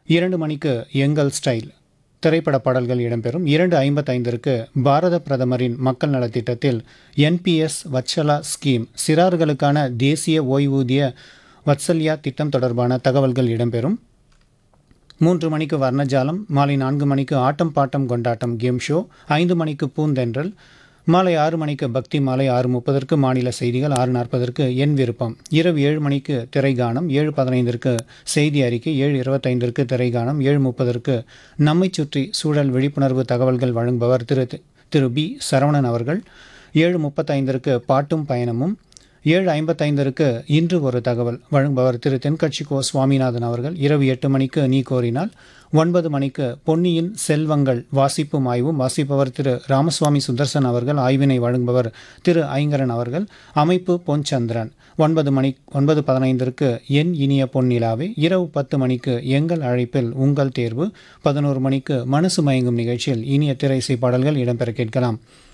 இரண்டு மணிக்கு எங்கள் ஸ்டைல் திரைப்பட பாடல்கள் இடம்பெறும் இரண்டு ஐம்பத்தைந்திற்கு பாரத பிரதமரின் மக்கள் நலத்திட்டத்தில் என்பிஎஸ் வத்சலா ஸ்கீம் சிறார்களுக்கான தேசிய ஓய்வூதிய வத்சல்யா திட்டம் தொடர்பான தகவல்கள் இடம்பெறும் மூன்று மணிக்கு வர்ணஜாலம் மாலை நான்கு மணிக்கு ஆட்டம் பாட்டம் கொண்டாட்டம் கேம் ஷோ ஐந்து மணிக்கு பூந்தென்றல் மாலை ஆறு மணிக்கு பக்தி மாலை ஆறு முப்பதற்கு மாநில செய்திகள் ஆறு நாற்பதற்கு என் விருப்பம் இரவு ஏழு மணிக்கு திரைகானம் ஏழு பதினைந்திற்கு செய்தி அறிக்கை ஏழு இருபத்தைந்திற்கு திரைகானம் ஏழு முப்பதற்கு நம்மை சுற்றி சூழல் விழிப்புணர்வு தகவல்கள் வழங்குபவர் திரு திரு பி சரவணன் அவர்கள் ஏழு முப்பத்தைந்திற்கு பாட்டும் பயணமும் ஏழு ஐம்பத்தைந்திற்கு இன்று ஒரு தகவல் வழங்குபவர் திரு தென்கட்சி கோ சுவாமிநாதன் அவர்கள் இரவு எட்டு மணிக்கு நீ கோரினால் ஒன்பது மணிக்கு பொன்னியின் செல்வங்கள் வாசிப்பும் ஆய்வும் வாசிப்பவர் திரு ராமசுவாமி சுதர்சன் அவர்கள் ஆய்வினை வழங்குபவர் திரு ஐங்கரன் அவர்கள் அமைப்பு பொன் சந்திரன் ஒன்பது மணி ஒன்பது பதினைந்திற்கு என் இனிய பொன்னிலாவே இரவு பத்து மணிக்கு எங்கள் அழைப்பில் உங்கள் தேர்வு பதினோரு மணிக்கு மனசு மயங்கும் நிகழ்ச்சியில் இனிய திரைசை பாடல்கள் இடம்பெற கேட்கலாம்